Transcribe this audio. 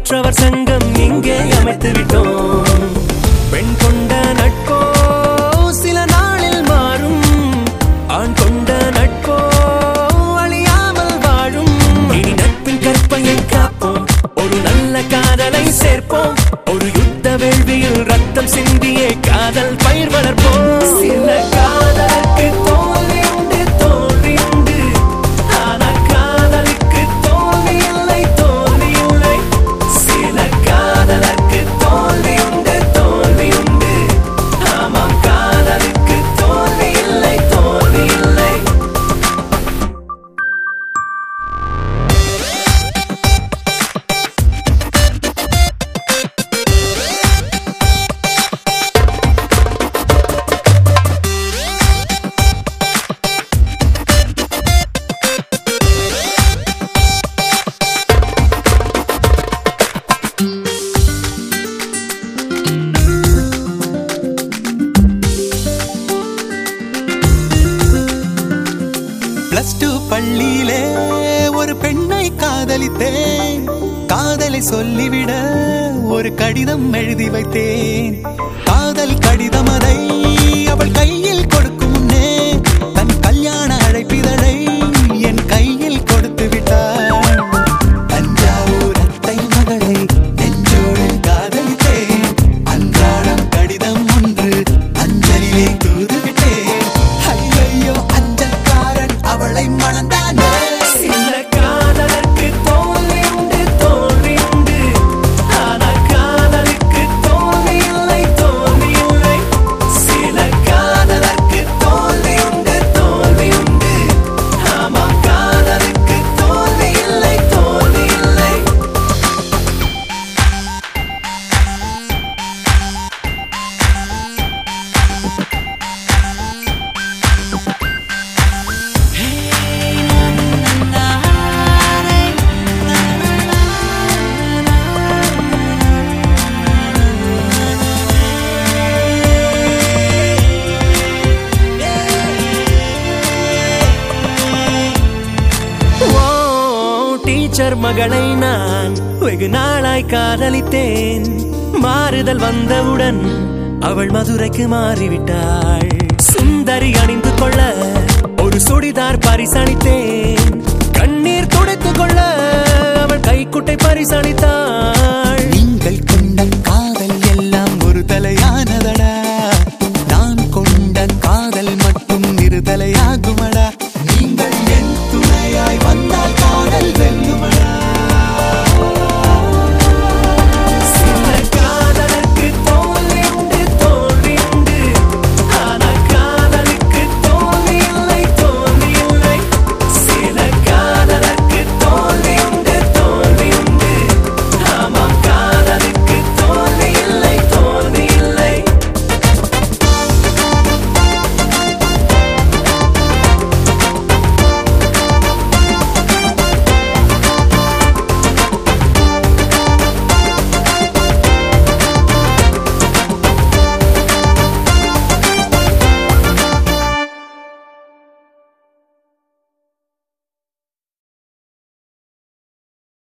பெற்றவர் சங்கம் இங்கே அமைத்து விட்டோம் பெண் கொண்ட நட்போ சில நாளில் மாறும் ஆண் கொண்ட நட்போ அழியாமல் வாழும் இனி நட்பின் கற்பையை காப்போம் ஒரு நல்ல காதலை சேர்ப்போம் ஒரு யுத்த வேள்வியில் ரத்தம் சிந்தியே காதல் பயிர் வளர்ப்போம் சில காதலுக்கு தோல்வி உண்டு தோல்வி உண்டு ஆனா காதலுக்கு தோல்வி இல்லை தோல்வி இல்லை சில காதலுக்கு தோல்வி உண்டு தோல்வி உண்டு ஆமாம் காதலுக்கு தோல்வி இல்லை தோல்வி இல்லை பிளஸ் டூ பள்ளியிலே ஒரு பெண்ணை காதலித்தேன் காதலை சொல்லிவிட ஒரு கடிதம் எழுதி வைத்தேன் காதல் கடிதம் அதை அவள் கையில் கொடுக்கும் முன்னே தன் கல்யாண அழைப்பிதழை என் கையில் கொடுத்து விட்டாள் தஞ்சாவூர் அத்தை மகளை நெஞ்சோடு காதலித்தேன் அன்றாடம் கடிதம் ஒன்று அஞ்சலிலே தூதுவிட்டேன் ஐயையோ அஞ்சல்காரன் அவளை மணந்தானே சில காதலுக்கு தோல்வி உண்டு தோல்வி உண்டு ஆனா காதலுக்கு தோல்வி இல்லை தோல்வி இல்லை சில காதலுக்கு தோல்வி உண்டு தோல்வி உண்டு ஆமா காதலுக்கு தோல்வி இல்லை தோல்வி இல்லை ஓ டீச்சர் மகளை நான் வெகு நாளாய் காதலித்தேன் மாறுதல் வந்தவுடன் அவள் மதுரைக்கு மாறிவிட்டாள் சுந்தரி அணிந்து கொள்ள ஒரு சுடிதார் பரிசளித்தேன் கண்ணீர் துடைத்துக் கொள்ள அவள் கைக்குட்டை பரிசளித்தாள்